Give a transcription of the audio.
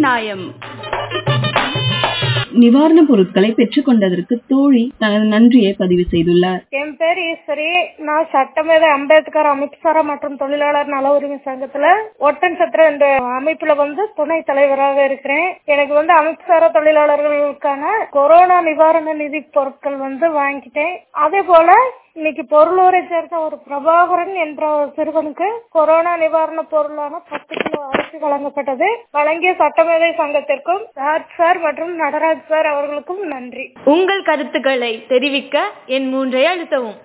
நியாயம் நிவாரணப் பொருட்களை பெற்றுக் கொண்டதற்கு தோழி தனது நன்றியை பதிவு செய்துள்ளார் என் பேர் ஈஸ்வரி நான் சட்டமேதை அம்பேத்கர் அமைப்புசாரா மற்றும் தொழிலாளர் நல உரிமை சங்கத்துல ஒட்டன் சத்திர என்ற அமைப்புல வந்து துணை தலைவராக இருக்கிறேன் எனக்கு வந்து அமைப்புசாரா தொழிலாளர்களுக்கான கொரோனா நிவாரண நிதி பொருட்கள் வந்து வாங்கிட்டேன் அதே போல இன்னைக்கு பொருளூரை சேர்ந்த ஒரு பிரபாகரன் என்ற ஒரு சிறுவனுக்கு கொரோனா நிவாரண பொருளான பத்து கிலோ அரிசி வழங்கப்பட்டது வழங்கிய சட்டமேதை சங்கத்திற்கும் ராஜ் சார் மற்றும் நடராஜ் சார் அவர்களுக்கும் நன்றி உங்கள் கருத்துக்களை தெரிவிக்க என் மூன்றை அழுத்தவும்